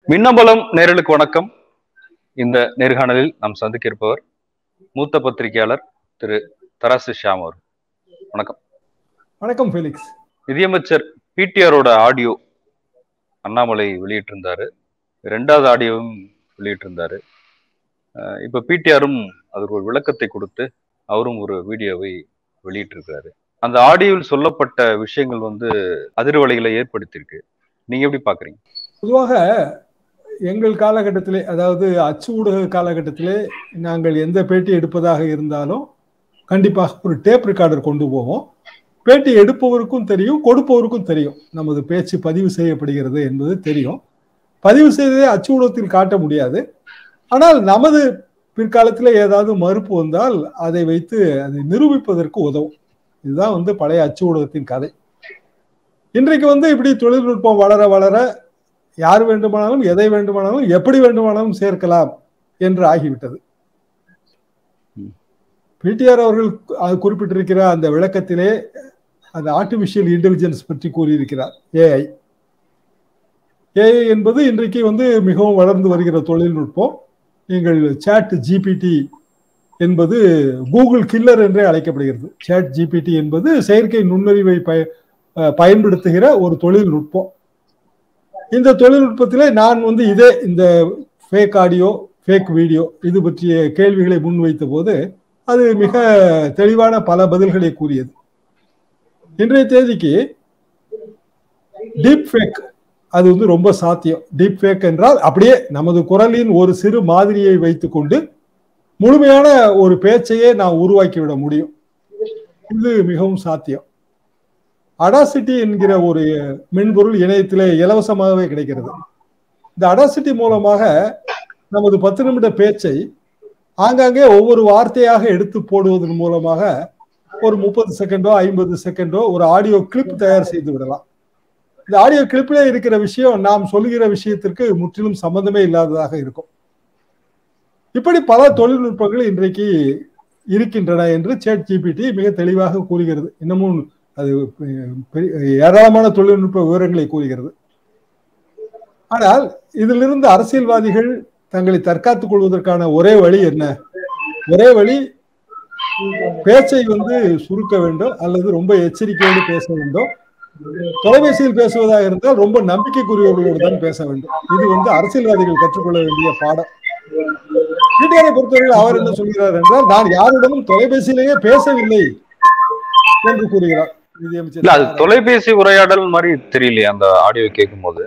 மின்னம்பலம் நேரலுக்கு வணக்கம் இந்த நேர்காணலில் நாம் சந்திக்க இருப்பவர் மூத்த பத்திரிகையாளர் திரு தராசு ஷியாம் அவர் வணக்கம் வணக்கம் ஃபெலிக்ஸ் நிதியமைச்சர் பிடிஆரோட ஆடியோ அண்ணாமலை வெளியிட்டிருந்தாரு ரெண்டாவது ஆடியோவும் வெளியிட்டிருந்தாரு அஹ் இப்ப பிடிஆரும் அதுக்கு ஒரு விளக்கத்தை கொடுத்து அவரும் ஒரு வீடியோவை வெளியிட்டிருக்காரு அந்த ஆடியோவில் சொல்லப்பட்ட விஷயங்கள் வந்து அதிர்வலைகளை ஏற்படுத்தியிருக்கு நீங்க எப்படி பாக்குறீங்க பொதுவாக எங்கள் காலகட்டத்திலே அதாவது அச்சு ஊடக காலகட்டத்திலே நாங்கள் எந்த பேட்டி எடுப்பதாக இருந்தாலும் கண்டிப்பாக ஒரு டேப் ரெக்கார்டர் கொண்டு போவோம் பேட்டி எடுப்பவருக்கும் தெரியும் கொடுப்பவருக்கும் தெரியும் நமது பேச்சு பதிவு செய்யப்படுகிறது என்பது தெரியும் பதிவு செய்ததை அச்சு ஊடகத்தில் காட்ட முடியாது ஆனால் நமது பிற்காலத்தில் ஏதாவது மறுப்பு வந்தால் அதை வைத்து அதை நிரூபிப்பதற்கு உதவும் இதுதான் வந்து பழைய அச்சு ஊடகத்தின் கதை இன்றைக்கு வந்து இப்படி தொழில்நுட்பம் வளர வளர யார் வேண்டுமானாலும் எதை வேண்டுமானாலும் எப்படி வேண்டுமானாலும் சேர்க்கலாம் என்று ஆகிவிட்டது பிடிஆர் அவர்கள் அது குறிப்பிட்டிருக்கிற அந்த விளக்கத்திலே அந்த ஆர்டிபிஷியல் இன்டெலிஜென்ஸ் பற்றி கூறியிருக்கிறார் ஏஐ ஏஐ என்பது இன்றைக்கு வந்து மிகவும் வளர்ந்து வருகிற தொழில்நுட்பம் நீங்கள் சாட் ஜிபிடி என்பது கூகுள் கில்லர் என்றே அழைக்கப்படுகிறது சாட் ஜிபிடி என்பது செயற்கை நுண்ணறிவை பய பயன்படுத்துகிற ஒரு தொழில்நுட்பம் இந்த தொழில்நுட்பத்திலே நான் வந்து இதே இந்த ஃபேக் ஆடியோ ஃபேக் வீடியோ இது பற்றிய கேள்விகளை முன்வைத்த போது அது மிக தெளிவான பல பதில்களை கூறியது இன்றைய தேதிக்கு டீப் ஃபேக் அது வந்து ரொம்ப சாத்தியம் டீப் ஃபேக் என்றால் அப்படியே நமது குரலின் ஒரு சிறு மாதிரியை வைத்துக்கொண்டு முழுமையான ஒரு பேச்சையே நான் உருவாக்கிவிட முடியும் இது மிகவும் சாத்தியம் அடாசிட்டி என்கிற ஒரு மென்பொருள் இணையத்திலே இலவசமாகவே கிடைக்கிறது இந்த அடாசிட்டி மூலமாக நமது பத்து நிமிட பேச்சை ஆங்காங்கே ஒவ்வொரு வார்த்தையாக எடுத்து போடுவதன் மூலமாக ஒரு முப்பது செகண்டோ ஐம்பது செகண்டோ ஒரு ஆடியோ கிளிப் தயார் செய்து விடலாம் இந்த ஆடியோ கிளிப்பிலே இருக்கிற விஷயம் நாம் சொல்லுகிற விஷயத்திற்கு முற்றிலும் சம்பந்தமே இல்லாததாக இருக்கும் இப்படி பல தொழில்நுட்பங்கள் இன்றைக்கு இருக்கின்றன என்று சேட் ஜிபிடி மிக தெளிவாக கூறுகிறது இன்னமும் அது ஏராளமான தொழில்நுட்ப விவரங்களை கூறுகிறது ஆனால் இதிலிருந்து அரசியல்வாதிகள் தங்களை தற்காத்துக் கொள்வதற்கான ஒரே வழி என்ன ஒரே வழி பேச்சை வந்து சுருக்க வேண்டும் அல்லது ரொம்ப எச்சரிக்கையோடு பேச வேண்டும் தொலைபேசியில் பேசுவதாக இருந்தால் ரொம்ப நம்பிக்கைக்குரியவர்களோடு தான் பேச வேண்டும் இது வந்து அரசியல்வாதிகள் கற்றுக்கொள்ள வேண்டிய பாடம் பிடிஆரை பொறுத்தவரை அவர் என்ன சொல்கிறார் என்றால் நான் யாருடனும் தொலைபேசியிலேயே பேசவில்லை என்று கூறுகிறார் இல்ல அது தொலைபேசி உரையாடல் மாதிரி தெரியலையே அந்த ஆடியோ கேட்கும் போது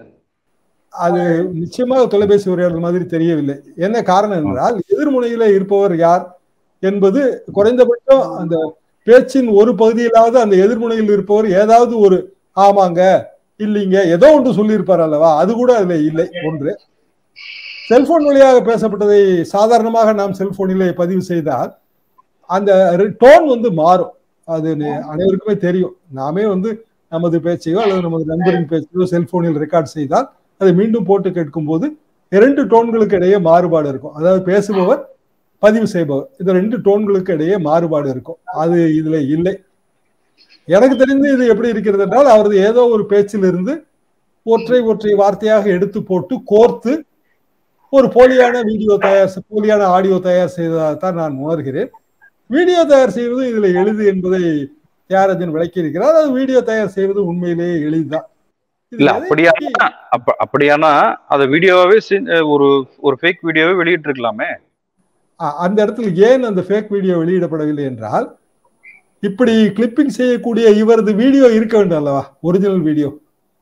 அது நிச்சயமாக தொலைபேசி உரையாடல் மாதிரி தெரியவில்லை என்ன காரணம் என்றால் எதிர்முனையில இருப்பவர் யார் என்பது குறைந்தபட்சம் அந்த பேச்சின் ஒரு பகுதியிலாவது அந்த எதிர்முனையில் இருப்பவர் ஏதாவது ஒரு ஆமாங்க இல்லைங்க ஏதோ ஒன்று சொல்லியிருப்பார் அல்லவா அது கூட அதுல இல்லை ஒன்று செல்போன் வழியாக பேசப்பட்டதை சாதாரணமாக நாம் செல்போனிலே பதிவு செய்தால் அந்த டோன் வந்து மாறும் அது அனைவருக்குமே தெரியும் நாமே வந்து நமது பேச்சையோ அல்லது நமது நண்பரின் பேச்சையோ செல்போனில் ரெக்கார்ட் செய்தால் அதை மீண்டும் போட்டு கேட்கும் போது இரண்டு டோன்களுக்கு இடையே மாறுபாடு இருக்கும் அதாவது பேசுபவர் பதிவு செய்பவர் இந்த ரெண்டு டோன்களுக்கு இடையே மாறுபாடு இருக்கும் அது இதுல இல்லை எனக்கு தெரிந்து இது எப்படி இருக்கிறது என்றால் அவரது ஏதோ ஒரு பேச்சிலிருந்து ஒற்றை ஒற்றை வார்த்தையாக எடுத்து போட்டு கோர்த்து ஒரு போலியான வீடியோ தயார் போலியான ஆடியோ தயார் செய்ததாக நான் உணர்கிறேன் வீடியோ தயார் செய்வது இதுல எளிது என்பதை தியாகராஜன் விளக்கி இருக்கிறார் அது வீடியோ தயார் செய்வது உண்மையிலேயே எளிதுதான் இல்ல அப்படியானா அப்படியானா அத வீடியோவாவே ஒரு ஒரு ஃபேக் வீடியோவே வெளியிட்டு இருக்கலாமே அந்த இடத்துல ஏன் அந்த ஃபேக் வீடியோ வெளியிடப்படவில்லை என்றால் இப்படி கிளிப்பிங் செய்யக்கூடிய இவரது வீடியோ இருக்க வேண்டும் அல்லவா ஒரிஜினல் வீடியோ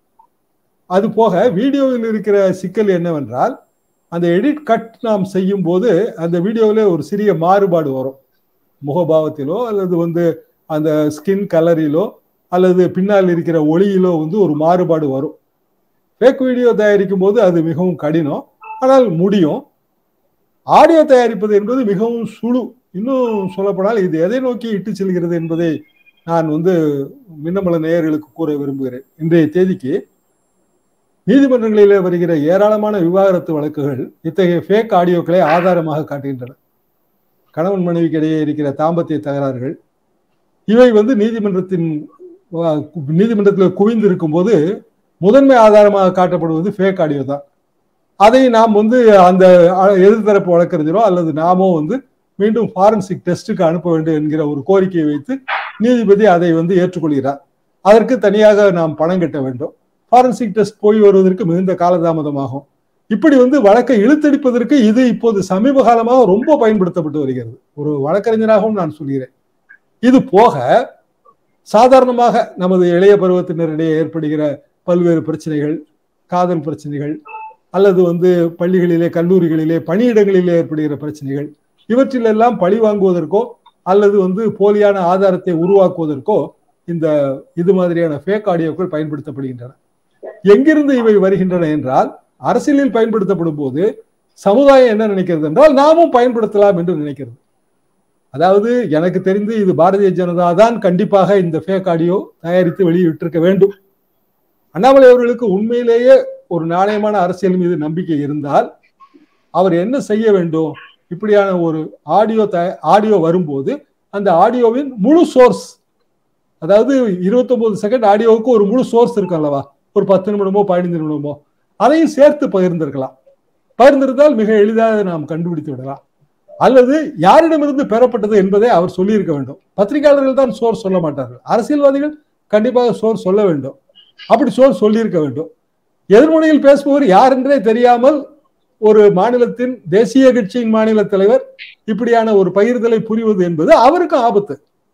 அது போக வீடியோவில் இருக்கிற சிக்கல் என்னவென்றால் அந்த எடிட் கட் நாம் செய்யும் போது அந்த வீடியோவில் ஒரு சிறிய மாறுபாடு வரும் முகபாவத்திலோ அல்லது வந்து அந்த ஸ்கின் கலரிலோ அல்லது பின்னால் இருக்கிற ஒளியிலோ வந்து ஒரு மாறுபாடு வரும் ஃபேக் வீடியோ தயாரிக்கும் போது அது மிகவும் கடினம் ஆனால் முடியும் ஆடியோ தயாரிப்பது என்பது மிகவும் சுழு இன்னும் சொல்லப்போனால் இது எதை நோக்கி இட்டு செல்கிறது என்பதை நான் வந்து மின்னமல நேயர்களுக்கு கூற விரும்புகிறேன் இன்றைய தேதிக்கு நீதிமன்றங்களில் வருகிற ஏராளமான விவாகரத்து வழக்குகள் இத்தகைய ஃபேக் ஆடியோக்களை ஆதாரமாக காட்டுகின்றன கணவன் மனைவிக்கு இடையே இருக்கிற தாம்பத்திய தகராறுகள் இவை வந்து நீதிமன்றத்தின் நீதிமன்றத்தில் குவிந்து இருக்கும் போது முதன்மை ஆதாரமாக காட்டப்படுவது ஃபேக் ஆடியோ தான் அதை நாம் வந்து அந்த எதிர்த்தரப்பு வழக்கறிஞரோ அல்லது நாமோ வந்து மீண்டும் ஃபாரன்சிக் டெஸ்ட்டுக்கு அனுப்ப வேண்டும் என்கிற ஒரு கோரிக்கையை வைத்து நீதிபதி அதை வந்து ஏற்றுக்கொள்கிறார் அதற்கு தனியாக நாம் பணம் கட்ட வேண்டும் ஃபாரன்சிக் டெஸ்ட் போய் வருவதற்கு மிகுந்த காலதாமதமாகும் இப்படி வந்து வழக்கை இழுத்தடிப்பதற்கு இது இப்போது சமீப காலமாக ரொம்ப பயன்படுத்தப்பட்டு வருகிறது ஒரு வழக்கறிஞராகவும் நான் சொல்கிறேன் இது போக சாதாரணமாக நமது இளைய பருவத்தினரிடையே ஏற்படுகிற பல்வேறு பிரச்சனைகள் காதல் பிரச்சனைகள் அல்லது வந்து பள்ளிகளிலே கல்லூரிகளிலே பணியிடங்களிலே ஏற்படுகிற பிரச்சனைகள் இவற்றிலெல்லாம் பழி வாங்குவதற்கோ அல்லது வந்து போலியான ஆதாரத்தை உருவாக்குவதற்கோ இந்த இது மாதிரியான ஃபேக் ஆடியோக்கள் பயன்படுத்தப்படுகின்றன எங்கிருந்து இவை வருகின்றன என்றால் அரசியலில் பயன்படுத்தப்படும் போது சமுதாயம் என்ன நினைக்கிறது என்றால் நாமும் பயன்படுத்தலாம் என்று நினைக்கிறது அதாவது எனக்கு தெரிந்து இது பாரதிய ஜனதா தான் கண்டிப்பாக இந்த ஃபேக் ஆடியோ தயாரித்து வெளியிட்டிருக்க வேண்டும் அண்ணாமலை அவர்களுக்கு உண்மையிலேயே ஒரு நாணயமான அரசியல் மீது நம்பிக்கை இருந்தால் அவர் என்ன செய்ய வேண்டும் இப்படியான ஒரு ஆடியோ த ஆடியோ வரும்போது அந்த ஆடியோவின் முழு சோர்ஸ் அதாவது இருபத்தொன்பது செகண்ட் ஆடியோவுக்கு ஒரு முழு சோர்ஸ் இருக்கும் அல்லவா ஒரு பத்து நிமிடமோ பதினைந்து நிமிடமோ அதையும் சேர்த்து பகிர்ந்திருக்கலாம் பகிர்ந்திருந்தால் மிக எளிதாக நாம் கண்டுபிடித்து விடலாம் அல்லது யாரிடமிருந்து பெறப்பட்டது என்பதை அவர் சொல்லியிருக்க வேண்டும் பத்திரிகையாளர்கள் தான் சோர் சொல்ல மாட்டார்கள் அரசியல்வாதிகள் கண்டிப்பாக சோர் சொல்ல வேண்டும் அப்படி சோர் சொல்லியிருக்க வேண்டும் எதிர்முனையில் பேசுபவர் யார் என்றே தெரியாமல் ஒரு மாநிலத்தின் தேசிய கட்சியின் மாநில தலைவர் இப்படியான ஒரு பகிர்தலை புரிவது என்பது அவருக்கும் ஆபத்து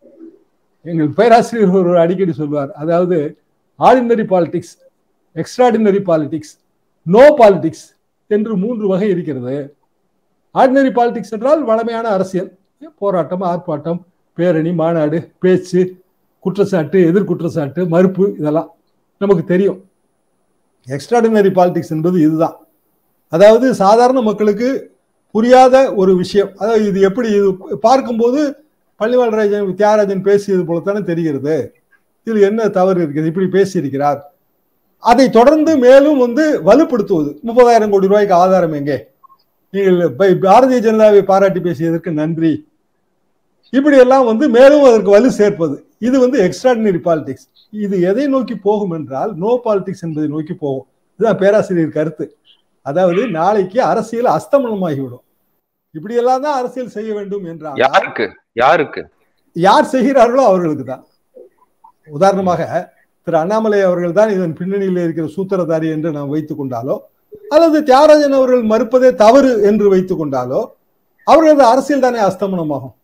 எங்கள் பேராசிரியர் ஒரு அடிக்கடி சொல்வார் அதாவது ordinary politics extraordinary politics no politics என்று மூன்று வகை இருக்கிறது ஆர்டினரி பாலிடிக்ஸ் என்றால் வளமையான அரசியல் போராட்டம் ஆர்ப்பாட்டம் பேரணி மாநாடு பேச்சு குற்றச்சாட்டு எதிர்குற்றச்சாட்டு மறுப்பு இதெல்லாம் நமக்கு தெரியும் எக்ஸ்ட்ராடினரி பாலிடிக்ஸ் என்பது இதுதான் அதாவது சாதாரண மக்களுக்கு புரியாத ஒரு விஷயம் அதாவது இது எப்படி இது பார்க்கும்போது பள்ளிவாளராஜன் தியாகராஜன் பேசியது போலத்தானே தெரிகிறது இதில் என்ன தவறு இருக்குது இப்படி பேசியிருக்கிறார் அதை தொடர்ந்து மேலும் வந்து வலுப்படுத்துவது முப்பதாயிரம் கோடி ரூபாய்க்கு ஆதாரம் எங்கே நீங்கள் பாரதிய ஜனதாவை பாராட்டி பேசியதற்கு நன்றி இப்படி எல்லாம் வந்து மேலும் அதற்கு வலு சேர்ப்பது இது வந்து எக்ஸ்ட்ராடினரி பாலிடிக்ஸ் இது எதை நோக்கி போகும் என்றால் நோ பாலிடிக்ஸ் என்பதை நோக்கி போகும் இதுதான் பேராசிரியர் கருத்து அதாவது நாளைக்கு அரசியல் அஸ்தமனமாகிவிடும் இப்படி எல்லாம் தான் அரசியல் செய்ய வேண்டும் என்றால் யாருக்கு யாருக்கு யார் செய்கிறார்களோ அவர்களுக்கு தான் உதாரணமாக திரு அண்ணாமலை அவர்கள் தான் இதன் பின்னணியில் இருக்கிற சூத்திரதாரி என்று நாம் வைத்துக் கொண்டாலோ அல்லது தியாகராஜன் அவர்கள் மறுப்பதே தவறு என்று வைத்துக் கொண்டாலோ அவர்களது அரசியல் தானே அஸ்தமனமாகும்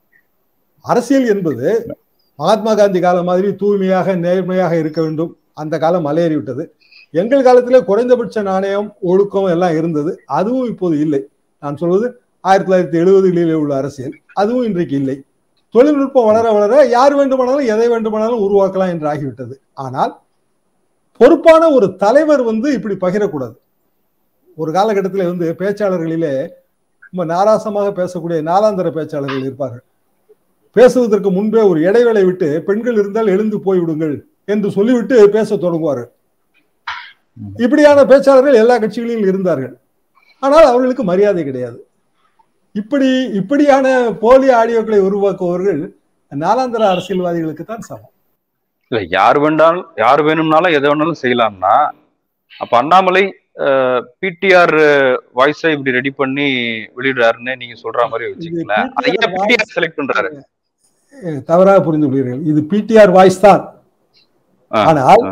அரசியல் என்பது மகாத்மா காந்தி காலம் மாதிரி தூய்மையாக நேர்மையாக இருக்க வேண்டும் அந்த காலம் மலையேறிவிட்டது எங்கள் காலத்திலே குறைந்தபட்ச நாணயம் ஒழுக்கம் எல்லாம் இருந்தது அதுவும் இப்போது இல்லை நான் சொல்வது ஆயிரத்தி தொள்ளாயிரத்தி எழுபதுகளிலே உள்ள அரசியல் அதுவும் இன்றைக்கு இல்லை தொழில்நுட்பம் வளர வளர யார் வேண்டுமானாலும் எதை வேண்டுமானாலும் உருவாக்கலாம் என்று ஆகிவிட்டது ஆனால் பொறுப்பான ஒரு தலைவர் வந்து இப்படி பகிரக்கூடாது ஒரு காலகட்டத்தில் வந்து பேச்சாளர்களிலே ரொம்ப நாராசமாக பேசக்கூடிய நாலாந்தர பேச்சாளர்கள் இருப்பார்கள் பேசுவதற்கு முன்பே ஒரு இடைவேளை விட்டு பெண்கள் இருந்தால் எழுந்து போய்விடுங்கள் என்று சொல்லிவிட்டு பேச தொடங்குவார்கள் இப்படியான பேச்சாளர்கள் எல்லா கட்சிகளிலும் இருந்தார்கள் ஆனால் அவர்களுக்கு மரியாதை கிடையாது இப்படி இப்படியான போலி ஆடியோக்களை உருவாக்குபவர்கள் நாலாந்தர அரசியல்வாதிகளுக்கு தான் சமம் இல்ல யார் வேண்டாலும் யார் வேணும்னாலும் எதை வேணாலும் செய்யலாம்னா அப்ப அண்ணாமலை பிடிஆர் வாய்ஸை இப்படி ரெடி பண்ணி வெளியிடுறாருன்னு நீங்க சொல்ற மாதிரி வச்சுக்கீங்களேன் அதை ஏன் பிடிஆர் செலக்ட் பண்றாரு தவறாக புரிந்து கொள்கிறீர்கள் இது பிடிஆர் வாய்ஸ் தான் ஆனால்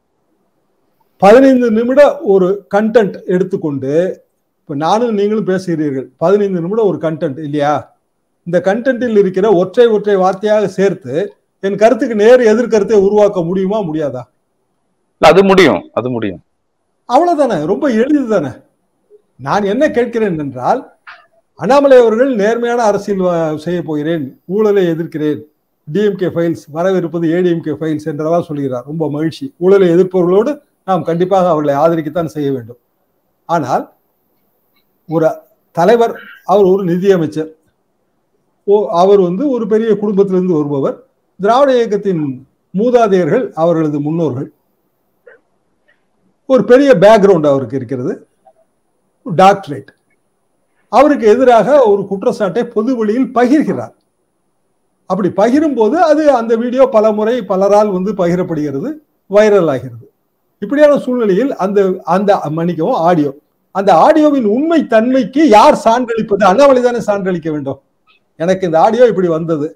பதினைந்து நிமிட ஒரு கண்டென்ட் எடுத்துக்கொண்டு இப்ப நானும் நீங்களும் பேசுகிறீர்கள் பதினைந்து நிமிடம் ஒரு கண்டென்ட் இல்லையா இந்த கண்டென்ட்டில் இருக்கிற ஒற்றை ஒற்றை வார்த்தையாக சேர்த்து என் கருத்துக்கு நேர் எதிர்கருத்தை உருவாக்க முடியுமா முடியாதா அது முடியும் அது முடியும் அவ்வளவுதானே ரொம்ப எளிது தானே நான் என்ன கேட்கிறேன் என்றால் அண்ணாமலை அவர்கள் நேர்மையான அரசியல் செய்ய போகிறேன் ஊழலை எதிர்க்கிறேன் டிஎம்கே ஃபைல்ஸ் வரவிருப்பது ஏடிஎம்கே ஃபைல்ஸ் என்றவா சொல்கிறார் ரொம்ப மகிழ்ச்சி ஊழலை எதிர்ப்பவர்களோடு நாம் கண்டிப்பாக அவர்களை ஆதரிக்கத்தான் செய்ய வேண்டும் ஆனால் ஒரு தலைவர் அவர் ஒரு நிதியமைச்சர் ஓ அவர் வந்து ஒரு பெரிய குடும்பத்திலிருந்து வருபவர் திராவிட இயக்கத்தின் மூதாதையர்கள் அவர்களது முன்னோர்கள் ஒரு பெரிய பேக்ரவுண்ட் அவருக்கு இருக்கிறது டாக்டரேட் அவருக்கு எதிராக ஒரு குற்றச்சாட்டை பொது வழியில் பகிர்கிறார் அப்படி பகிரும் போது அது அந்த வீடியோ பல முறை பலரால் வந்து பகிரப்படுகிறது வைரல் ஆகிறது இப்படியான சூழ்நிலையில் அந்த அந்த மன்னிக்கவும் ஆடியோ அந்த ஆடியோவின் உண்மை தன்மைக்கு யார் சான்றளிப்பது அண்ணாமலை தானே சான்றளிக்க வேண்டும் எனக்கு இந்த ஆடியோ இப்படி வந்தது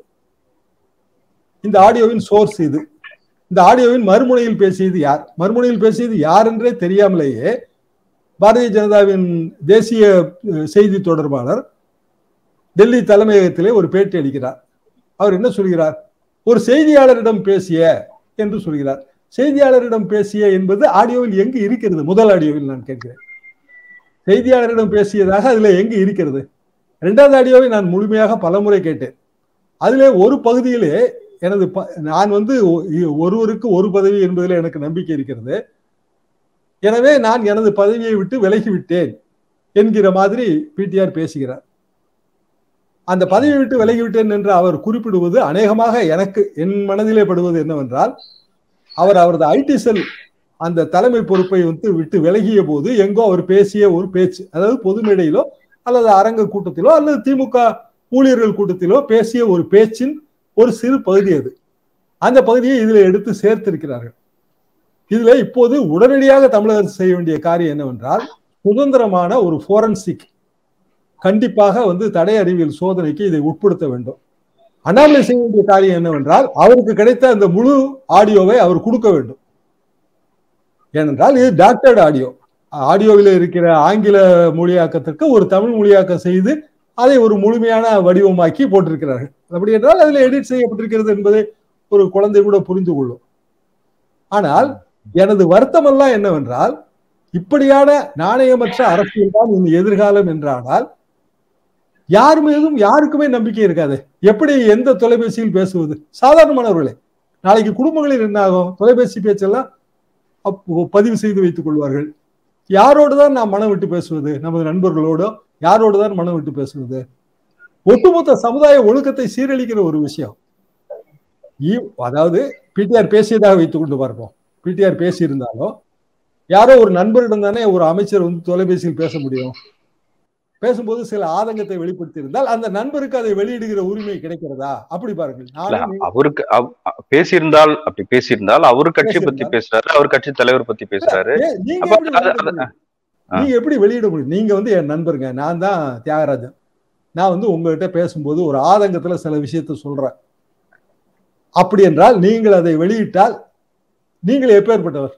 இந்த ஆடியோவின் சோர்ஸ் இது இந்த ஆடியோவின் மறுமுனையில் பேசியது யார் மறுமுனையில் பேசியது யார் என்றே தெரியாமலேயே பாரதிய ஜனதாவின் தேசிய செய்தி தொடர்பாளர் டெல்லி தலைமையகத்திலே ஒரு பேட்டி அளிக்கிறார் அவர் என்ன சொல்கிறார் ஒரு செய்தியாளரிடம் பேசிய என்று சொல்கிறார் செய்தியாளரிடம் பேசிய என்பது ஆடியோவில் எங்கு இருக்கிறது முதல் ஆடியோவில் நான் கேட்கிறேன் செய்தியாளரிடம் பேசியதாக அதுல எங்கு இருக்கிறது இரண்டாவது ஆடியோவை நான் முழுமையாக பலமுறை கேட்டேன் அதிலே ஒரு பகுதியிலே எனது நான் வந்து ஒருவருக்கு ஒரு பதவி என்பதில் எனக்கு நம்பிக்கை இருக்கிறது எனவே நான் எனது பதவியை விட்டு விலகி விட்டேன் என்கிற மாதிரி பிடிஆர் பேசுகிறார் அந்த பதவியை விட்டு விலகிவிட்டேன் என்று அவர் குறிப்பிடுவது அநேகமாக எனக்கு என் மனதிலே படுவது என்னவென்றால் அவர் அவரது ஐடி செல் அந்த தலைமை பொறுப்பை வந்து விட்டு விலகிய போது எங்கோ அவர் பேசிய ஒரு பேச்சு அதாவது பொது மேடையிலோ அல்லது அரங்க கூட்டத்திலோ அல்லது திமுக ஊழியர்கள் கூட்டத்திலோ பேசிய ஒரு பேச்சின் ஒரு சிறு பகுதி அது அந்த பகுதியை இதுல எடுத்து சேர்த்திருக்கிறார்கள் இதுல இப்போது உடனடியாக தமிழக அரசு செய்ய வேண்டிய காரியம் என்னவென்றால் சுதந்திரமான ஒரு போரன்சிக் கண்டிப்பாக வந்து தடை அறிவியல் சோதனைக்கு இதை உட்படுத்த வேண்டும் அண்ணாமலை செய்ய வேண்டிய காரியம் என்னவென்றால் அவருக்கு கிடைத்த அந்த முழு ஆடியோவை அவர் கொடுக்க வேண்டும் ஏனென்றால் இது டாக்டர்டு ஆடியோ ஆடியோவில் இருக்கிற ஆங்கில மொழியாக்கத்திற்கு ஒரு தமிழ் மொழியாக்கம் செய்து அதை ஒரு முழுமையான வடிவமாக்கி போட்டிருக்கிறார்கள் அப்படி என்றால் அதில் எடிட் செய்யப்பட்டிருக்கிறது என்பதை ஒரு குழந்தை கூட புரிந்து கொள்ளும் ஆனால் எனது வருத்தம் எல்லாம் என்னவென்றால் இப்படியான நாணயமற்ற அரசியல் தான் இந்த எதிர்காலம் என்றானால் யார் மீதும் யாருக்குமே நம்பிக்கை இருக்காது எப்படி எந்த தொலைபேசியில் பேசுவது சாதாரணமானவர்களே நாளைக்கு குடும்பங்களில் என்ன ஆகும் தொலைபேசி பேச்செல்லாம் பதிவு செய்து வைத்துக் கொள்வார்கள் யாரோடு தான் நாம் மனம் விட்டு பேசுவது நமது நண்பர்களோடோ யாரோடு தான் மனம் விட்டு பேசுவது ஒட்டுமொத்த சமுதாய ஒழுக்கத்தை சீரழிக்கிற ஒரு விஷயம் அதாவது பிடிஆர் பேசியதாக வைத்துக் கொண்டு பார்ப்போம் பிடிஆர் பேசியிருந்தாலும் யாரோ ஒரு நண்பரிடம் தானே ஒரு அமைச்சர் வந்து தொலைபேசியில் பேச முடியும் பேசும்போது சில ஆதங்கத்தை வெளிப்படுத்தி இருந்தால் அந்த நண்பருக்கு அதை வெளியிடுகிற உரிமை கிடைக்கிறதா அப்படி பாருங்கள் அவருக்கு பேசியிருந்தால் அப்படி பேசியிருந்தால் அவரு கட்சி பத்தி பேசுறாரு அவர் கட்சி தலைவர் பத்தி பேசுறாரு நீங்க எப்படி வெளியிட முடியும் நீங்க வந்து என் நண்பருங்க நான் தான் தியாகராஜன் நான் வந்து உங்ககிட்ட பேசும்போது ஒரு ஆதங்கத்துல சில விஷயத்த சொல்றேன் அப்படி என்றால் நீங்கள் அதை வெளியிட்டால் நீங்கள் எப்பேற்பட்டவர்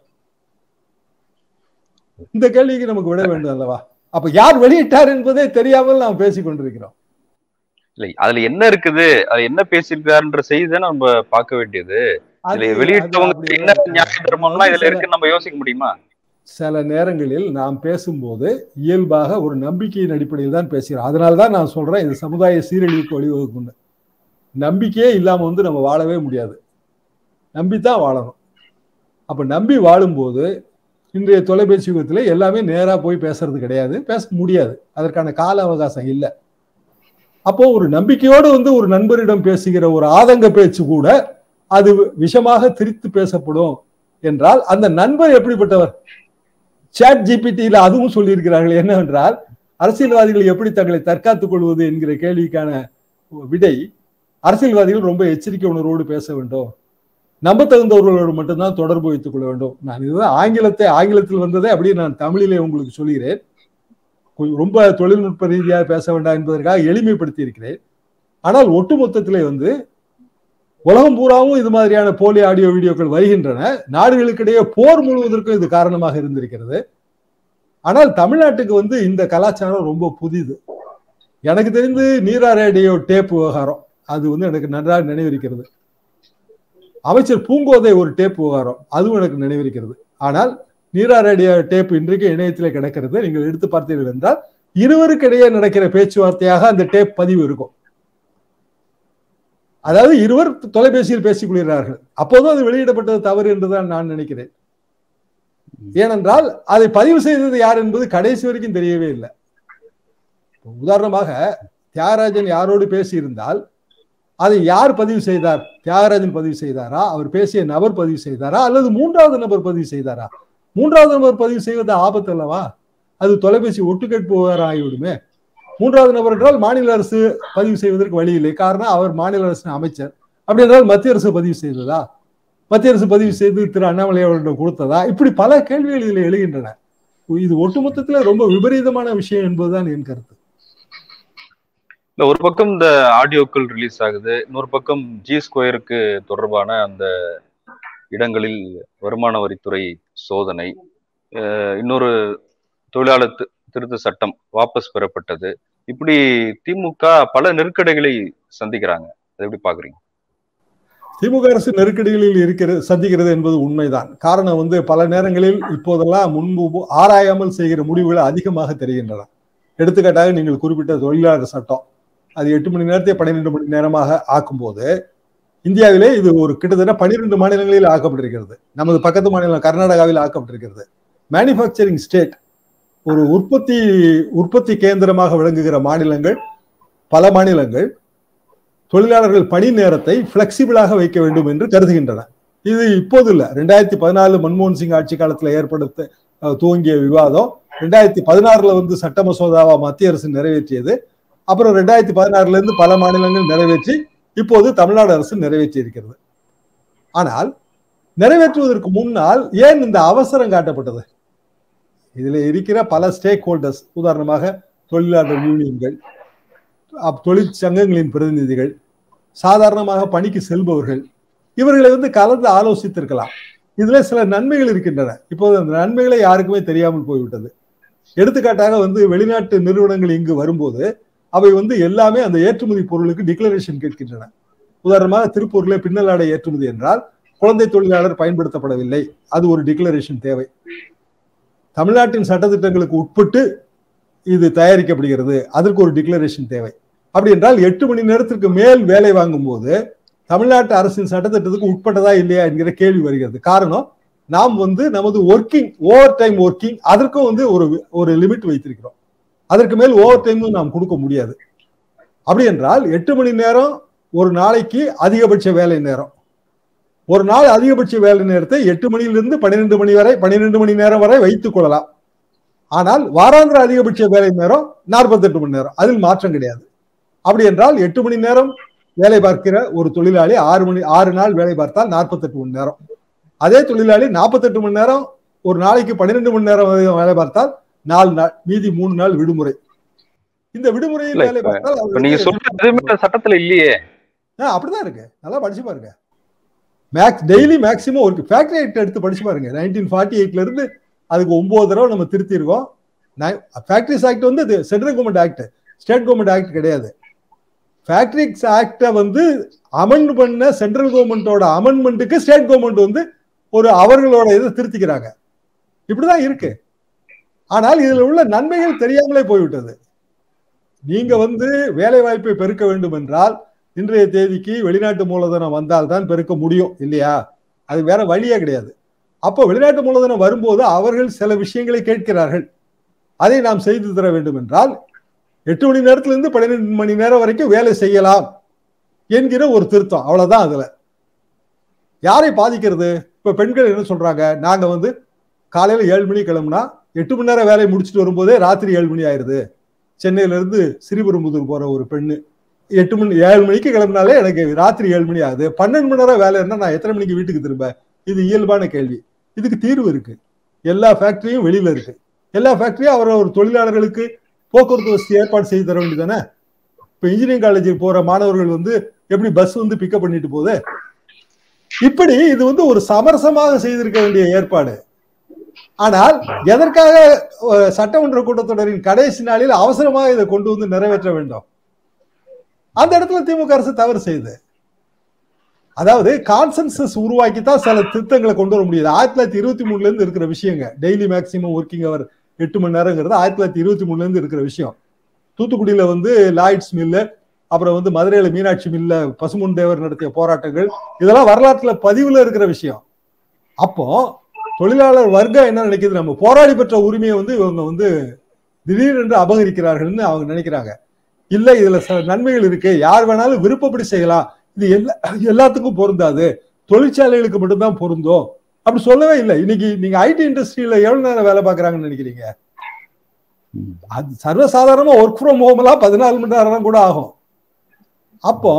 இந்த கேள்விக்கு நமக்கு விட வேண்டும் அல்லவா அப்ப யார் வெளியிட்டார் என்பதே தெரியாமல் நாம் பேசிக் கொண்டிருக்கிறோம் இல்லை அதுல என்ன இருக்குது அது என்ன பேசியிருக்காருன்ற செய்தி நம்ம பார்க்க வேண்டியது வெளியிட்டவங்க என்ன நியாய தர்மம்லாம் இதுல இருக்கு நம்ம யோசிக்க முடியுமா சில நேரங்களில் நாம் பேசும்போது இயல்பாக ஒரு நம்பிக்கையின் அடிப்படையில் தான் பேசுகிறோம் அதனால தான் நான் சொல்றேன் இது சமுதாய சீரழிவுக்கு வழிவகுக்கும் நம்பிக்கையே இல்லாம வந்து நம்ம வாழவே முடியாது நம்பித்தான் வாழணும் அப்ப நம்பி வாழும்போது இன்றைய தொலைபேசி யுகத்தில் எல்லாமே நேராக போய் பேசுறது கிடையாது பேச முடியாது அதற்கான கால அவகாசம் இல்லை அப்போ ஒரு நம்பிக்கையோடு வந்து ஒரு நண்பரிடம் பேசுகிற ஒரு ஆதங்க பேச்சு கூட அது விஷமாக திரித்து பேசப்படும் என்றால் அந்த நண்பர் எப்படிப்பட்டவர் சாட் ஜிபிடியில் அதுவும் சொல்லியிருக்கிறார்கள் என்னவென்றால் அரசியல்வாதிகள் எப்படி தங்களை தற்காத்துக் கொள்வது என்கிற கேள்விக்கான விடை அரசியல்வாதிகள் ரொம்ப எச்சரிக்கை உணர்வோடு பேச வேண்டும் நம்ப தகுந்தவர்களோடு மட்டும்தான் தொடர்பு வைத்துக் கொள்ள வேண்டும் நான் இதுதான் ஆங்கிலத்தை ஆங்கிலத்தில் வந்ததை அப்படியே நான் தமிழிலே உங்களுக்கு சொல்கிறேன் ரொம்ப தொழில்நுட்ப ரீதியாக பேச வேண்டாம் என்பதற்காக எளிமைப்படுத்தி இருக்கிறேன் ஆனால் ஒட்டுமொத்தத்திலே வந்து உலகம் பூராவும் இது மாதிரியான போலி ஆடியோ வீடியோக்கள் வருகின்றன நாடுகளுக்கிடையே போர் முழுவதற்கும் இது காரணமாக இருந்திருக்கிறது ஆனால் தமிழ்நாட்டுக்கு வந்து இந்த கலாச்சாரம் ரொம்ப புதிது எனக்கு தெரிந்து நீரா ரேடியோ டேப் விவகாரம் அது வந்து எனக்கு நன்றாக நினைவிருக்கிறது அமைச்சர் பூங்கோதை ஒரு டேப் விவகாரம் அதுவும் எனக்கு நினைவிருக்கிறது ஆனால் நீரா ரேடியோ டேப் இன்றைக்கு இணையத்தில் கிடக்கிறது நீங்கள் எடுத்து பார்த்தீர்கள் என்றால் இருவருக்கு இடையே நடக்கிற பேச்சுவார்த்தையாக அந்த டேப் பதிவு இருக்கும் அதாவது இருவர் தொலைபேசியில் பேசிக் கொள்கிறார்கள் அப்போதும் அது வெளியிடப்பட்டது தவறு என்றுதான் நான் நினைக்கிறேன் ஏனென்றால் அதை பதிவு செய்தது யார் என்பது கடைசி வரைக்கும் தெரியவே இல்லை உதாரணமாக தியாகராஜன் யாரோடு பேசியிருந்தால் அதை யார் பதிவு செய்தார் தியாகராஜன் பதிவு செய்தாரா அவர் பேசிய நபர் பதிவு செய்தாரா அல்லது மூன்றாவது நபர் பதிவு செய்தாரா மூன்றாவது நபர் பதிவு செய்வது ஆபத்து அல்லவா அது தொலைபேசி ஒட்டுக்கேட்பு ஆகிவிடுமே மூன்றாவது நபர் என்றால் மாநில அரசு பதிவு செய்வதற்கு வழி இல்லை காரணம் அவர் மாநில அரசு அமைச்சர் அப்படி என்றால் மத்திய அரசு பதிவு செய்ததா மத்திய அரசு பதிவு செய்து திரு அண்ணாமலை அவர்களிடம் கொடுத்ததா இப்படி பல கேள்விகள் இதில் எழுகின்றன இது ஒட்டுமொத்தத்துல ரொம்ப விபரீதமான விஷயம் என்பதுதான் என் கருத்து இல்ல ஒரு பக்கம் இந்த ஆடியோக்கள் ரிலீஸ் ஆகுது இன்னொரு பக்கம் ஜி ஸ்கொயருக்கு தொடர்பான அந்த இடங்களில் வருமான வரித்துறை சோதனை அஹ் இன்னொரு தொழிலாளர் தி- திருத்த சட்டம் வாபஸ் பெறப்பட்டது இப்படி திமுக பல நெருக்கடிகளை சந்திக்கிறாங்க அதை எப்படி பாக்குறீங்க திமுக அரசு நெருக்கடிகளில் இருக்கிறது சந்திக்கிறது என்பது உண்மைதான் காரணம் வந்து பல நேரங்களில் இப்போதெல்லாம் முன்பு போ- ஆராயாமல் செய்கிற முடிவுகள் அதிகமாக தெரிகின்றன எடுத்துக்காட்டாக நீங்கள் குறிப்பிட்ட தொழிலாளர் சட்டம் அது எட்டு மணி நேரத்தை பன்னிரெண்டு மணி நேரமாக ஆக்கும்போது இந்தியாவிலே இது ஒரு கிட்டத்தட்ட பன்னிரெண்டு மாநிலங்களில் ஆக்கப்பட்டிருக்கிறது நமது பக்கத்து மாநிலம் கர்நாடகாவில் ஆக்கப்பட்டிருக்கிறது மேனுஃபேக்சரிங் ஸ்டேட் ஒரு உற்பத்தி உற்பத்தி கேந்திரமாக விளங்குகிற மாநிலங்கள் பல மாநிலங்கள் தொழிலாளர்கள் பணி நேரத்தை பிளெக்சிபிளாக வைக்க வேண்டும் என்று கருதுகின்றன இது இப்போது இல்ல ரெண்டாயிரத்தி பதினாலு மன்மோகன் சிங் ஆட்சி காலத்துல ஏற்படுத்த அஹ், துவங்கிய விவாதம் ரெண்டாயிரத்தி பதினாறுல வந்து சட்ட மசோதாவா மத்திய அரசு நிறைவேற்றியது அப்புறம் ரெண்டாயிரத்தி பதினாறுல இருந்து பல மாநிலங்கள் நிறைவேற்றி இப்போது தமிழ்நாடு அரசு நிறைவேற்றி இருக்கிறது ஆனால் நிறைவேற்றுவதற்கு முன்னால் ஏன் இந்த அவசரம் காட்டப்பட்டது இதுல இருக்கிற பல ஸ்டேக் ஹோல்டர்ஸ் உதாரணமாக தொழிலாளர் யூனியன்கள் அப்- தொழிற்சங்கங்களின் பிரதிநிதிகள் சாதாரணமாக பணிக்கு செல்பவர்கள் இவர்களை வந்து கலந்து ஆலோசித்திருக்கலாம் இதுல சில நன்மைகள் இருக்கின்றன இப்போது அந்த நன்மைகளை யாருக்குமே தெரியாமல் போய்விட்டது எடுத்துக்காட்டாக வந்து வெளிநாட்டு நிறுவனங்கள் இங்கு வரும்போது அவை வந்து எல்லாமே அந்த ஏற்றுமதி பொருளுக்கு டிக்ளரேஷன் கேட்கின்றன உதாரணமாக திருப்பூர்ல பின்னலாடை ஏற்றுமதி என்றால் குழந்தை தொழிலாளர் பயன்படுத்தப்படவில்லை அது ஒரு டிக்ளரேஷன் தேவை தமிழ்நாட்டின் சட்டத்திட்டங்களுக்கு உட்பட்டு இது தயாரிக்கப்படுகிறது அதற்கு ஒரு டிக்ளரேஷன் தேவை அப்படி என்றால் எட்டு மணி நேரத்திற்கு மேல் வேலை வாங்கும் போது தமிழ்நாட்டு அரசின் சட்டத்திட்டத்துக்கு உட்பட்டதா இல்லையா என்கிற கேள்வி வருகிறது காரணம் நாம் வந்து நமது ஒர்க்கிங் ஓவர் டைம் ஒர்க்கிங் அதற்கும் வந்து ஒரு ஒரு லிமிட் வைத்திருக்கிறோம் அதற்கு மேல் ஓவர் டைம் நாம் கொடுக்க முடியாது அப்படி என்றால் எட்டு மணி நேரம் ஒரு நாளைக்கு அதிகபட்ச வேலை நேரம் ஒரு நாள் அதிகபட்ச வேலை நேரத்தை எட்டு மணியிலிருந்து பன்னிரெண்டு மணி வரை பன்னிரெண்டு மணி நேரம் வரை வைத்துக் கொள்ளலாம் ஆனால் வாராந்திர அதிகபட்ச வேலை நேரம் நாற்பத்தெட்டு மணி நேரம் அதில் மாற்றம் கிடையாது அப்படி என்றால் எட்டு மணி நேரம் வேலை பார்க்கிற ஒரு தொழிலாளி ஆறு மணி ஆறு நாள் வேலை பார்த்தால் நாற்பத்தெட்டு மணி நேரம் அதே தொழிலாளி நாற்பத்தெட்டு மணி நேரம் ஒரு நாளைக்கு பன்னிரெண்டு மணி நேரம் வேலை பார்த்தால் நாலு நாள் மீதி மூணு நாள் விடுமுறை இந்த விடுமுறையில் இல்ல, வேலை பார்த்தால் இப்ப அவருக்கு- நீங்க சொல்ற எதுவுமே சட்டத்துல இல்லையே ஆ, அப்படிதான் இருக்கு நல்லா படிச்சு பாருங்க மேக்ஸ் டெய்லி மேக்ஸிமம் ஒரு ஃபேக்டரி ஆக்ட் எடுத்து படிச்சு பாருங்க நைன்டீன் ஃபார்ட்டி எயிட்ல இருந்து அதுக்கு ஒன்பது தடவை நம்ம திருத்தி இருக்கோம் ஃபேக்டரிஸ் ஆக்ட் வந்து இது central government act state government act கிடையாது ஃபேக்டரிஸ் ஆக்டை வந்து அமெண்ட் பண்ண சென்ட்ரல் கவர்மெண்டோட அமெண்ட்மெண்ட்டுக்கு ஸ்டேட் கவர்மெண்ட் வந்து ஒரு அவர்களோட இதை திருத்திக்கிறாங்க இப்படிதான் இருக்கு ஆனால் இதுல உள்ள நன்மைகள் தெரியாமலே போய்விட்டது நீங்க வந்து வேலை வாய்ப்பை பெருக்க வேண்டும் என்றால் இன்றைய தேதிக்கு வெளிநாட்டு மூலதனம் வந்தால் தான் பெருக்க முடியும் இல்லையா அது வேற வழியே கிடையாது அப்போ வெளிநாட்டு மூலதனம் வரும்போது அவர்கள் சில விஷயங்களை கேட்கிறார்கள் அதை நாம் செய்து தர வேண்டும் என்றால் எட்டு மணி நேரத்துல இருந்து பன்னிரெண்டு மணி நேரம் வரைக்கும் வேலை செய்யலாம் என்கிற ஒரு திருத்தம் அவ்வளவுதான் அதுல யாரை பாதிக்கிறது இப்ப பெண்கள் என்ன சொல்றாங்க நாங்க வந்து காலையில ஏழு மணி கிளம்புனா எட்டு மணி நேரம் வேலையை முடிச்சுட்டு வரும்போதே ராத்திரி ஏழு மணி ஆயிருது சென்னையில இருந்து ஸ்ரீபெரும்புதூர் போற ஒரு பெண்ணு எட்டு மணி ஏழு மணிக்கு கிளம்பினாலே எனக்கு ராத்திரி ஏழு மணி ஆகுது பன்னெண்டு மணி நேரம் வேலை இருந்தா நான் எத்தனை மணிக்கு வீட்டுக்கு திரும்ப இது இயல்பான கேள்வி இதுக்கு தீர்வு இருக்கு எல்லா ஃபேக்டரியும் வெளியில இருக்கு எல்லா ஃபேக்டரியும் அவர் ஒரு தொழிலாளர்களுக்கு போக்குவரத்து வசதி ஏற்பாடு செய்து தர வேண்டியதானே இப்ப இன்ஜினியரிங் காலேஜுக்கு போற மாணவர்கள் வந்து எப்படி பஸ் வந்து பிக்கப் பண்ணிட்டு போகுது இப்படி இது வந்து ஒரு சமரசமாக செய்திருக்க வேண்டிய ஏற்பாடு ஆனால் எதற்காக அஹ், சட்டமன்ற கூட்டத்தொடரின் கடைசி நாளில் அவசரமாக இதை கொண்டு வந்து நிறைவேற்ற வேண்டும் அந்த இடத்துல திமுக அரசு தவறு செய்யுது அதாவது கான்சென்சஸ் உருவாக்கித்தான் சில திருத்தங்களை கொண்டு வர முடியுது ஆயிரத்தி தொள்ளாயிரத்தி இருபத்தி மூணுல இருந்து இருக்கிற விஷயங்க டெய்லி மேக்சிமம் ஒர்க்கிங் அவர் எட்டு மணி நேரங்கிறது ஆயிரத்தி தொள்ளாயிரத்தி இருபத்தி மூணுல இருந்து இருக்கிற விஷயம் தூத்துக்குடியில வந்து லாய்ட்ஸ் மில்லு அப்புறம் வந்து மதுரையில மீனாட்சி மில்ல பசுமுன் தேவர் நடத்திய போராட்டங்கள் இதெல்லாம் வரலாற்றுல பதிவுல இருக்கிற விஷயம் அப்போ தொழிலாளர் வர்க்கம் என்ன நினைக்குது நம்ம போராடி பெற்ற உரிமையை வந்து இவங்க வந்து திடீரென்று அபகரிக்கிறார்கள்னு அவங்க நினைக்கிறாங்க இல்ல இதுல சில நன்மைகள் இருக்கு யார் வேணாலும் விருப்பப்படி செய்யலாம் இது எல்லா எல்லாத்துக்கும் பொருந்தாது தொழிற்சாலைகளுக்கு மட்டும்தான் பொருந்தும் அப்படி சொல்லவே இல்லை இன்னைக்கு நீங்க ஐடி இண்டஸ்ட்ரியில எவ்வளவு நேரம் வேலை பார்க்கறாங்கன்னு நினைக்கிறீங்க அது சர்வசாதாரணமா ஒர்க் ஃப்ரம் ஹோம்லாம் பதினாலு மணி நேரம் கூட ஆகும் அப்போ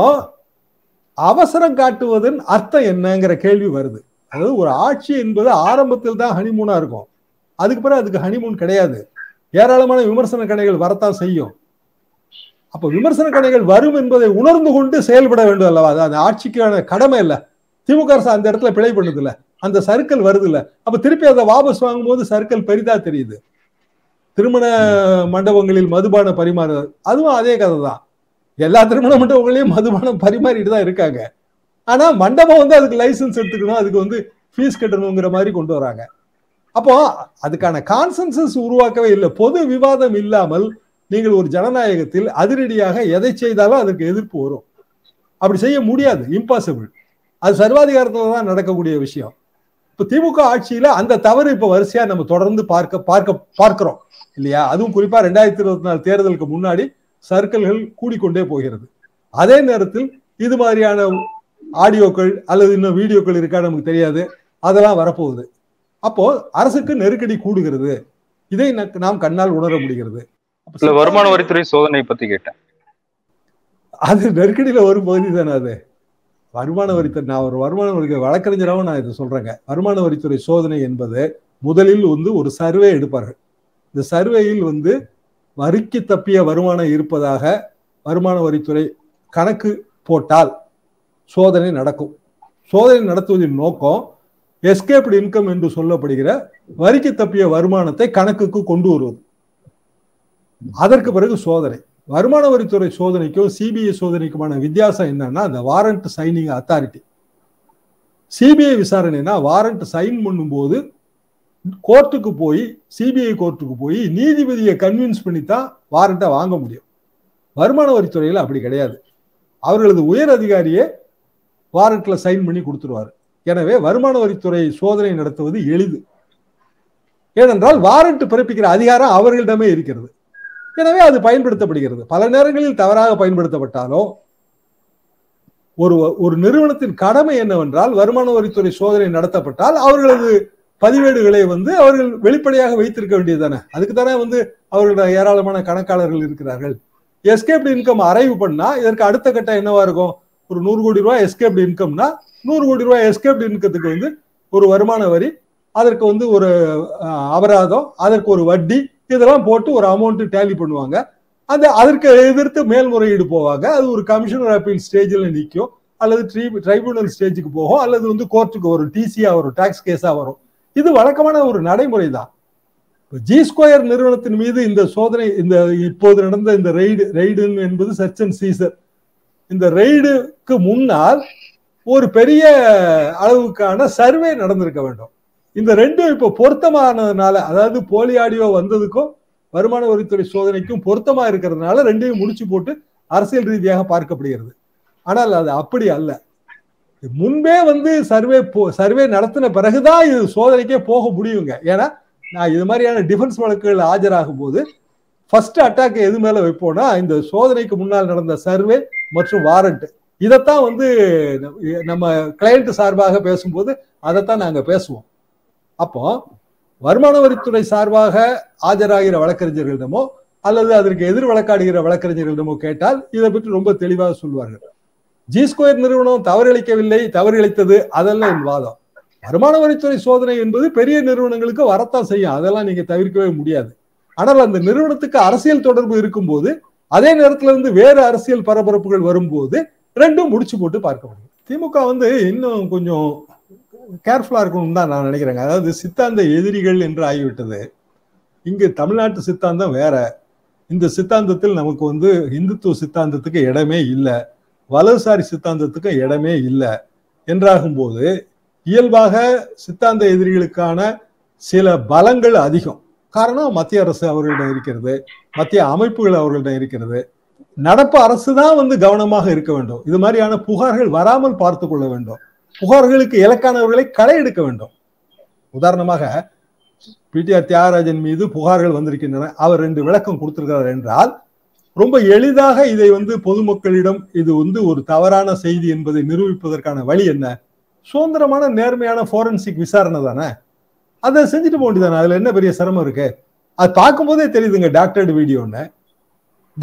அவசரம் காட்டுவதன் அர்த்தம் என்னங்கிற கேள்வி வருது அதாவது ஒரு ஆட்சி என்பது ஆரம்பத்தில் தான் ஹனிமூனா இருக்கும் அதுக்கு பிறகு அதுக்கு ஹனிமூன் கிடையாது ஏராளமான விமர்சன கணைகள் வரத்தான் செய்யும் அப்ப விமர்சன கணைகள் வரும் என்பதை உணர்ந்து கொண்டு செயல்பட வேண்டும் அல்லவா அது அந்த ஆட்சிக்கான கடமை இல்ல திமுக அரசு அந்த இடத்துல பிழை பண்ணுது இல்ல அந்த சர்க்கிள் வருது இல்ல அப்ப திருப்பி அதை வாபஸ் வாங்கும்போது சர்க்கிள் பெரிதா தெரியுது திருமண மண்டபங்களில் மதுபான பரிமாறுதல் அதுவும் அதே கதை தான் எல்லா திருமண மண்டபங்களையும் மதுபானம் பரிமாறிட்டு தான் இருக்காங்க ஆனா மண்டபம் வந்து அதுக்கு லைசன்ஸ் எடுத்துக்கணும் அதுக்கு வந்து ஃபீஸ் கட்டணுங்கிற மாதிரி கொண்டு வராங்க அப்போ அதுக்கான கான்சென்சஸ் உருவாக்கவே இல்லை பொது விவாதம் இல்லாமல் நீங்கள் ஒரு ஜனநாயகத்தில் அதிரடியாக எதை செய்தாலும் அதுக்கு எதிர்ப்பு வரும் அப்படி செய்ய முடியாது இம்பாசிபிள் அது சர்வாதிகாரத்துல தான் நடக்கக்கூடிய விஷயம் இப்ப திமுக ஆட்சியில அந்த தவறு இப்ப வரிசையா நம்ம தொடர்ந்து பார்க்க பார்க்க பார்க்கிறோம் இல்லையா அதுவும் குறிப்பா ரெண்டாயிரத்தி இருபத்தி நாலு தேர்தலுக்கு முன்னாடி சர்க்கிள்கள் கூடிக்கொண்டே போகிறது அதே நேரத்தில் இது மாதிரியான ஆடியோக்கள் அல்லது இன்னும் வீடியோக்கள் இருக்கா நமக்கு தெரியாது அதெல்லாம் வரப்போகுது அப்போ அரசுக்கு நெருக்கடி கூடுகிறது இதை நாம் கண்ணால் உணர முடிகிறது இல்ல வருமான வரித்துறை சோதனை பத்தி கேட்டேன் அது நெருக்கடியில ஒரு பகுதி தானே அது வருமான வரித்துறை நான் ஒரு வருமான வரி வழக்கறிஞராகவும் நான் இதை சொல்றேங்க வருமான வரித்துறை சோதனை என்பது முதலில் வந்து ஒரு சர்வே எடுப்பார்கள் இந்த சர்வேயில் வந்து வரிக்கு தப்பிய வருமானம் இருப்பதாக வருமான வரித்துறை கணக்கு போட்டால் சோதனை நடக்கும் சோதனை நடத்துவதின் நோக்கம் எஸ்கேப்டு இன்கம் என்று சொல்லப்படுகிற வரிக்கு தப்பிய வருமானத்தை கணக்குக்கு கொண்டு வருவது அதற்கு பிறகு சோதனை வருமான வரித்துறை சோதனைக்கும் சிபிஐ சோதனைக்குமான வித்தியாசம் என்னன்னா அந்த வாரண்ட் சைனிங் அத்தாரிட்டி சிபிஐ விசாரணைனா வாரண்ட் சைன் பண்ணும்போது கோர்ட்டுக்கு போய் சிபிஐ கோர்ட்டுக்கு போய் நீதிபதியை கன்வின்ஸ் பண்ணி தான் வாரண்ட்டை வாங்க முடியும் வருமான வரித்துறையில் அப்படி கிடையாது அவர்களது உயர் அதிகாரியே வாரண்ட்ல சைன் பண்ணி கொடுத்துருவாரு எனவே வருமான வரித்துறை சோதனை நடத்துவது எளிது ஏனென்றால் வாரண்ட் பிறப்பிக்கிற அதிகாரம் அவர்களிடமே இருக்கிறது எனவே அது பயன்படுத்தப்படுகிறது பல நேரங்களில் தவறாக பயன்படுத்தப்பட்டாலும் ஒரு ஒரு நிறுவனத்தின் கடமை என்னவென்றால் வருமான வரித்துறை சோதனை நடத்தப்பட்டால் அவர்களது பதிவேடுகளை வந்து அவர்கள் வெளிப்படையாக வைத்திருக்க வேண்டியதுதானே அதுக்கு தானே வந்து அவர்களோட ஏராளமான கணக்காளர்கள் இருக்கிறார்கள் எஸ்கேப்டு இன்கம் அரைவு பண்ணா இதற்கு அடுத்த கட்டம் என்னவா இருக்கும் ஒரு நூறு கோடி ரூபாய் எஸ்கேப்டு இன்கம்னா நூறு கோடி ரூபாய் எஸ்கேப்டு இன்கத்துக்கு வந்து ஒரு வருமான வரி அதற்கு வந்து ஒரு அபராதம் அதற்கு ஒரு வட்டி இதெல்லாம் போட்டு ஒரு அமௌண்ட் டேலி பண்ணுவாங்க அந்த அதற்கு எதிர்த்து மேல்முறையீடு போவாங்க அது ஒரு கமிஷனர் அப்பீல் ஸ்டேஜில் நிற்கும் அல்லது ட்ரீ ட்ரைபுனல் ஸ்டேஜுக்கு போகும் அல்லது வந்து கோர்ட்டுக்கு வரும் டிசியா வரும் டாக்ஸ் கேஸா வரும் இது வழக்கமான ஒரு நடைமுறை தான் ஜி ஸ்கொயர் நிறுவனத்தின் மீது இந்த சோதனை இந்த இப்போது நடந்த இந்த ரெய்டு ரெய்டு என்பது சர்ச் அண்ட் சீசர் இந்த ரெய்டுக்கு முன்னால் ஒரு பெரிய அளவுக்கான சர்வே நடந்திருக்க வேண்டும் இந்த ரெண்டும் இப்போ பொருத்தமானதுனால அதாவது போலி ஆடியோ வந்ததுக்கும் வருமான வரித்துறை சோதனைக்கும் பொருத்தமா இருக்கிறதுனால ரெண்டையும் முடிச்சு போட்டு அரசியல் ரீதியாக பார்க்கப்படுகிறது ஆனால் அது அப்படி அல்ல முன்பே வந்து சர்வே சர்வே நடத்தின பிறகுதான் இது சோதனைக்கே போக முடியுங்க ஏன்னா நான் இது மாதிரியான டிஃபென்ஸ் வழக்குகள் ஆஜராகும் போது ஃபர்ஸ்ட் அட்டாக் எது மேல வைப்போம்னா இந்த சோதனைக்கு முன்னால் நடந்த சர்வே மற்றும் வாரண்ட் இதைத்தான் வந்து நம்ம கிளையண்ட் சார்பாக பேசும்போது அதைத்தான் நாங்க பேசுவோம் அப்போ வருமான வரித்துறை சார்பாக ஆஜராகிற வழக்கறிஞர்களிடமோ அல்லது அதற்கு எதிர் வழக்காடுகிற வழக்கறிஞர்களிடமோ கேட்டால் இதை பற்றி ரொம்ப தெளிவாக சொல்வார்கள் ஜி ஸ்கொயர் நிறுவனம் தவறிழைக்கவில்லை தவறிழைத்தது அதெல்லாம் என் வாதம் வருமான வரித்துறை சோதனை என்பது பெரிய நிறுவனங்களுக்கு வரத்தான் செய்யும் அதெல்லாம் நீங்க தவிர்க்கவே முடியாது ஆனால் அந்த நிறுவனத்துக்கு அரசியல் தொடர்பு இருக்கும்போது அதே நேரத்துல இருந்து வேறு அரசியல் பரபரப்புகள் வரும்போது ரெண்டும் முடிச்சு போட்டு பார்க்க முடியும் திமுக வந்து இன்னும் கொஞ்சம் கேர்ஃபுல்லா இருக்கணும் தான் நான் நினைக்கிறேங்க அதாவது சித்தாந்த எதிரிகள் என்று ஆகிவிட்டது இங்கு தமிழ்நாட்டு சித்தாந்தம் வேற இந்த சித்தாந்தத்தில் நமக்கு வந்து இந்துத்துவ சித்தாந்தத்துக்கு இடமே இல்லை வலதுசாரி சித்தாந்தத்துக்கு இடமே இல்லை என்றாகும் போது இயல்பாக சித்தாந்த எதிரிகளுக்கான சில பலங்கள் அதிகம் காரணம் மத்திய அரசு அவர்களிடம் இருக்கிறது மத்திய அமைப்புகள் அவர்களிடம் இருக்கிறது நடப்பு அரசு தான் வந்து கவனமாக இருக்க வேண்டும் இது மாதிரியான புகார்கள் வராமல் பார்த்து கொள்ள வேண்டும் புகார்களுக்கு இலக்கானவர்களை களை எடுக்க வேண்டும் உதாரணமாக பிடிஆர் தியாகராஜன் மீது புகார்கள் வந்திருக்கின்றன அவர் ரெண்டு விளக்கம் கொடுத்திருக்கிறார் என்றால் ரொம்ப எளிதாக இதை வந்து பொதுமக்களிடம் இது வந்து ஒரு தவறான செய்தி என்பதை நிரூபிப்பதற்கான வழி என்ன சுதந்திரமான நேர்மையான போரன்சிக் விசாரணை தானே அதை செஞ்சுட்டு போக வேண்டியதானே அதுல என்ன பெரிய சிரமம் இருக்கு அது பார்க்கும்போதே தெரியுதுங்க டாக்டர்டு வீடியோன்னு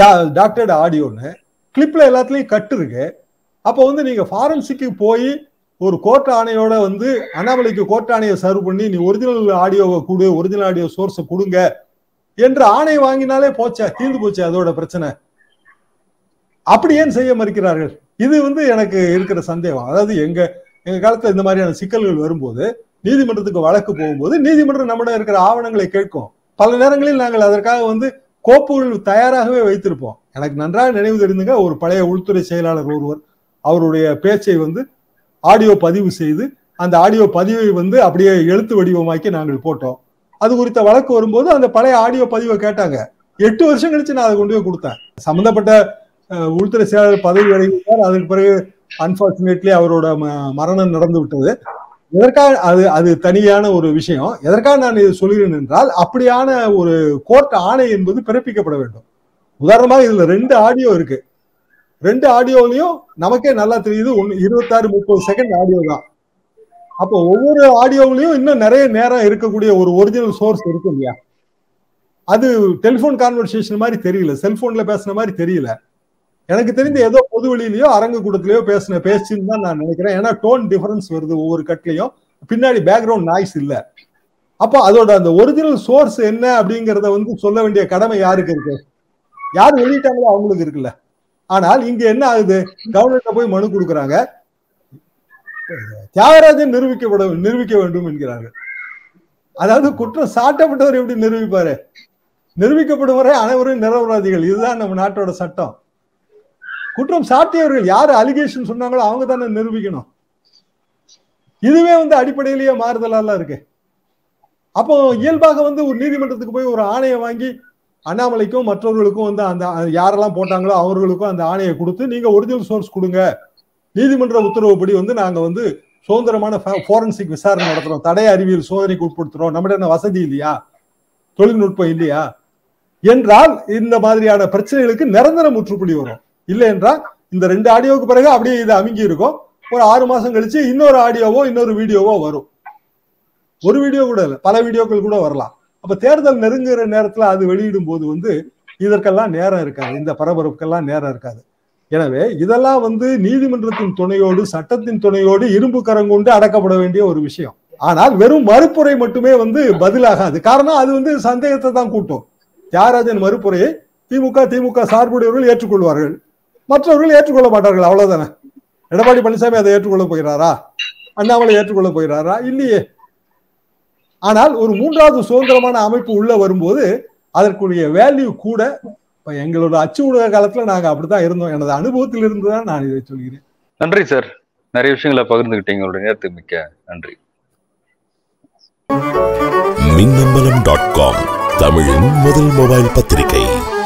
டாக்டர்டு ஆடியோன்னு கிளிப்ல எல்லாத்துலயும் கட்டு இருக்கு அப்போ வந்து நீங்க ஃபாரன்சிக்கு போய் ஒரு கோர்ட் ஆணையோட வந்து அண்ணாமலைக்கு கோர்ட் ஆணையை சர்வ் பண்ணி நீ ஒரிஜினல் ஆடியோவை கொடு ஒரிஜினல் ஆடியோ சோர்ஸை கொடுங்க என்று ஆணை வாங்கினாலே போச்சே தீர்ந்து போச்சு அதோட பிரச்சனை அப்படி ஏன் செய்ய மறுக்கிறார்கள் இது வந்து எனக்கு இருக்கிற சந்தேகம் அதாவது எங்க எங்க காலத்துல இந்த மாதிரியான சிக்கல்கள் வரும்போது நீதிமன்றத்துக்கு வழக்கு போகும்போது நீதிமன்றம் நம்மிடம் இருக்கிற ஆவணங்களை கேட்கும் பல நேரங்களில் நாங்கள் அதற்காக வந்து கோப்புகள் தயாராகவே வைத்திருப்போம் எனக்கு நன்றாக நினைவு தெரிந்துங்க ஒரு பழைய உள்துறை செயலாளர் ஒருவர் அவருடைய பேச்சை வந்து ஆடியோ பதிவு செய்து அந்த ஆடியோ பதிவை வந்து அப்படியே எழுத்து வடிவமாக்கி நாங்கள் போட்டோம் அது குறித்த வழக்கு வரும்போது அந்த பழைய ஆடியோ பதிவை கேட்டாங்க எட்டு வருஷம் கழிச்சு நான் அதை கொண்டு போய் கொடுத்தேன் சம்பந்தப்பட்ட அஹ், உள்துறை செயலாளர் பதவி விலகினார் அதுக்கு பிறகு அன்பார்ச்சுனேட்லி அவரோட ம- மரணம் நடந்து விட்டது எதற்காக அது அது தனியான ஒரு விஷயம் எதற்காக நான் இது சொல்கிறேன் என்றால் அப்படியான ஒரு கோர்ட் ஆணை என்பது பிறப்பிக்கப்பட வேண்டும் உதாரணமாக இதுல ரெண்டு ஆடியோ இருக்கு ரெண்டு ஆடியோலையும் நமக்கே நல்லா தெரியுது ஒன்னு இருபத்தாறு முப்பது செகண்ட் ஆடியோ தான் அப்போ ஒவ்வொரு ஆடியோவிலையும் இன்னும் நிறைய நேரம் இருக்கக்கூடிய ஒரு ஒரிஜினல் சோர்ஸ் இருக்கு இல்லையா அது டெலிபோன் கான்வர்சேஷன் மாதிரி தெரியல செல்போன்ல பேசுன மாதிரி தெரியல எனக்கு தெரிந்த ஏதோ பொது வெளியிலயோ அரங்கு கூட்டத்திலயோ பேசின பேச்சுன்னு தான் நான் நினைக்கிறேன் ஏன்னா டோன் டிஃபரன்ஸ் வருது ஒவ்வொரு கட்லயும் பின்னாடி பேக்ரவுண்ட் நாய்ஸ் இல்ல அப்போ அதோட அந்த ஒரிஜினல் சோர்ஸ் என்ன அப்படிங்கறத வந்து சொல்ல வேண்டிய கடமை யாருக்கு இருக்கு யார் வெளியிட்டாங்களோ அவங்களுக்கு இருக்குல்ல ஆனால் இங்க என்ன ஆகுது கவர்னர்கிட்ட போய் மனு கொடுக்குறாங்க தியாகராஜன் நிரூபிக்கப்பட நிரூபிக்க வேண்டும் என்கிறார்கள் அதாவது குற்றம் சாட்டப்பட்டவர் எப்படி நிரூபிப்பாரு நிரூபிக்கப்படும் வரை அனைவரும் நிரபராதிகள் இதுதான் நம்ம நாட்டோட சட்டம் குற்றம் சாட்டியவர்கள் யாரு அலிகேஷன் சொன்னாங்களோ அவங்க தானே நிரூபிக்கணும் இதுவே வந்து அடிப்படையிலேயே மாறுதலாலாம் இருக்கு அப்போ இயல்பாக வந்து ஒரு நீதிமன்றத்துக்கு போய் ஒரு ஆணையை வாங்கி அண்ணாமலைக்கும் மற்றவர்களுக்கும் வந்து அந்த யாரெல்லாம் போட்டாங்களோ அவர்களுக்கும் அந்த ஆணையை கொடுத்து நீங்க ஒரிஜினல் சோர்ஸ் கொடுங்க நீதிமன்ற உத்தரவுப்படி வந்து நாங்க வந்து சுதந்திரமான போரன்சிக் விசாரணை நடத்துறோம் தடய அறிவியல் சோதனைக்கு உட்படுத்துறோம் நம்மிடம் என்ன வசதி இல்லையா தொழில்நுட்பம் இல்லையா என்றால் இந்த மாதிரியான பிரச்சனைகளுக்கு நிரந்தர முற்றுப்புள்ளி வரும் இல்லை என்றால் இந்த ரெண்டு ஆடியோவுக்கு பிறகு அப்படியே இது அமுங்கி இருக்கும் ஒரு ஆறு மாசம் கழிச்சு இன்னொரு ஆடியோவோ இன்னொரு வீடியோவோ வரும் ஒரு வீடியோ கூட இல்லை பல வீடியோக்கள் கூட வரலாம் அப்ப தேர்தல் நெருங்குற நேரத்துல அது வெளியிடும் போது வந்து இதற்கெல்லாம் நேரம் இருக்காது இந்த பரபரப்புக்கெல்லாம் நேரம் இருக்காது எனவே இதெல்லாம் வந்து நீதிமன்றத்தின் துணையோடு சட்டத்தின் துணையோடு இரும்பு கரம் கொண்டு அடக்கப்பட வேண்டிய ஒரு விஷயம் ஆனால் வெறும் மறுப்புரை மட்டுமே வந்து பதிலாகாது காரணம் அது வந்து சந்தேகத்தை தான் கூட்டும் தியாகராஜன் மறுப்புரையை திமுக திமுக சார்புடையவர்கள் ஏற்றுக்கொள்வார்கள் மற்றவர்கள் ஏற்றுக்கொள்ள மாட்டார்கள் அவ்வளவுதானே எடப்பாடி பழனிசாமி அதை ஏற்றுக்கொள்ள போகிறாரா அண்ணாமலை ஏற்றுக்கொள்ள போகிறாரா இல்லையே ஆனால் ஒரு மூன்றாவது சுதந்திரமான அமைப்பு உள்ள வரும்போது அதற்குரிய வேல்யூ கூட இப்ப எங்களோட அச்சு ஊடக காலத்துல நாங்க அப்படித்தான் இருந்தோம் எனது அனுபவத்தில் இருந்து தான் நான் இதை சொல்கிறேன் நன்றி சார் நிறைய விஷயங்களை பகிர்ந்துகிட்டீங்க உங்களுடைய நேரத்துக்கு மிக்க நன்றி மின்னம்பலம் டாட் காம் தமிழின் முதல் மொபைல் பத்திரிகை